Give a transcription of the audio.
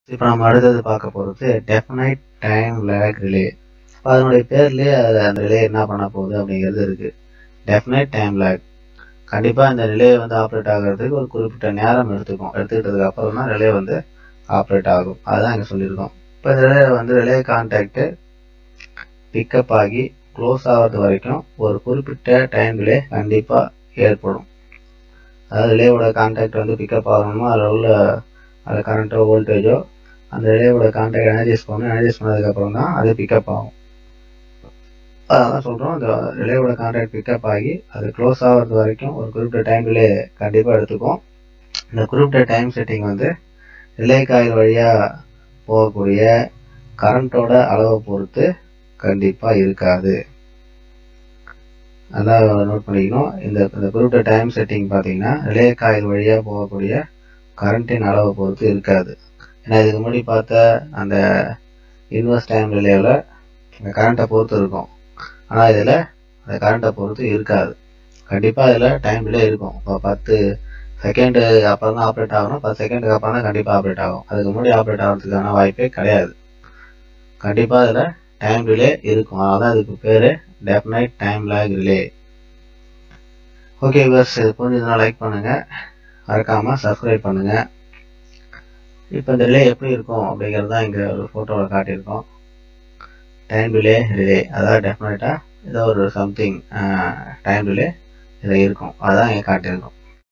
இப்போ நம்ம அடுத்தது பார்க்க போகிறது டெஃபினைட் டைம் லேக் ரிலே இப்போ அதனுடைய பேர்லேயே அது அந்த ரிலே என்ன பண்ண போகுது அப்படிங்கிறது இருக்குது டெஃபினைட் டைம் லேக் கண்டிப்பாக இந்த ரிலே வந்து ஆப்ரேட் ஆகிறதுக்கு ஒரு குறிப்பிட்ட நேரம் எடுத்துக்கும் எடுத்துக்கிட்டதுக்கு அப்புறம் தான் ரிலே வந்து ஆப்ரேட் ஆகும் அதுதான் இங்கே சொல்லியிருக்கோம் இப்போ இந்த ரிலே வந்து ரிலே கான்டாக்டு பிக்கப் ஆகி க்ளோஸ் ஆகிறது வரைக்கும் ஒரு குறிப்பிட்ட டைம் ரிலே கண்டிப்பாக ஏற்படும் அதாவது ரிலேவோட கான்டாக்ட் வந்து பிக்கப் ஆகணுமோ அதில் உள்ள அது கரண்ட்டோ வோல்டேஜோ அந்த ரிலேவோட கான்டாக்ட் எனர்ஜைஸ் பண்ணணும் எனர்ஜைஸ் பண்ணதுக்கப்புறம் தான் அது பிக்கப் ஆகும் அதான் சொல்கிறோம் அந்த ரிலேவோட கான்டாக்ட் பிக்கப் ஆகி அது க்ளோஸ் ஆகிறது வரைக்கும் ஒரு குறிப்பிட்ட டைம் ரிலே கண்டிப்பாக எடுத்துக்கும் இந்த குறிப்பிட்ட டைம் செட்டிங் வந்து ரிலே காயில் வழியாக போகக்கூடிய கரண்ட்டோட அளவை பொறுத்து கண்டிப்பாக இருக்காது நல்லா நோட் பண்ணிக்கணும் இந்த இந்த குறிப்பிட்ட டைம் செட்டிங் பார்த்தீங்கன்னா ரிலே காயில் வழியாக போகக்கூடிய கரண்ட்டின் அளவை பொறுத்து இருக்காது ஏன்னா இதுக்கு முன்னாடி பார்த்த அந்த இன்வெஸ்ட் டைம் ரிலேவில் இந்த கரண்ட்டை பொறுத்து இருக்கும் ஆனால் இதில் அந்த கரண்ட்டை பொறுத்து இருக்காது கண்டிப்பாக இதில் டைம் டிலே இருக்கும் இப்போ பத்து செகண்டு அப்புறம் தான் ஆப்ரேட் ஆகணும் பத்து செகண்டுக்கு அப்புறம் தான் கண்டிப்பாக ஆப்ரேட் ஆகும் அதுக்கு முன்னாடி ஆப்ரேட் ஆகிறதுக்கான வாய்ப்பே கிடையாது கண்டிப்பாக இதில் டைம் டிலே இருக்கும் அதனால தான் இதுக்கு பேர் definite time lag relay okay பஸ் இது புரிஞ்சதுன்னா லைக் பண்ணுங்கள் மறக்காமல் சப்ஸ்கிரைப் பண்ணுங்கள் இப்போ இந்த ரிலே எப்படி இருக்கும் அப்படிங்கிறது தான் இங்கே ஒரு ஃபோட்டோவில் காட்டியிருக்கோம் டைம் டிலே ரிலே அதாவது டெஃபினட்டாக ஏதோ ஒரு சம்திங் டைம் டிலே இதில் இருக்கும் அதுதான் இங்கே காட்டியிருக்கோம்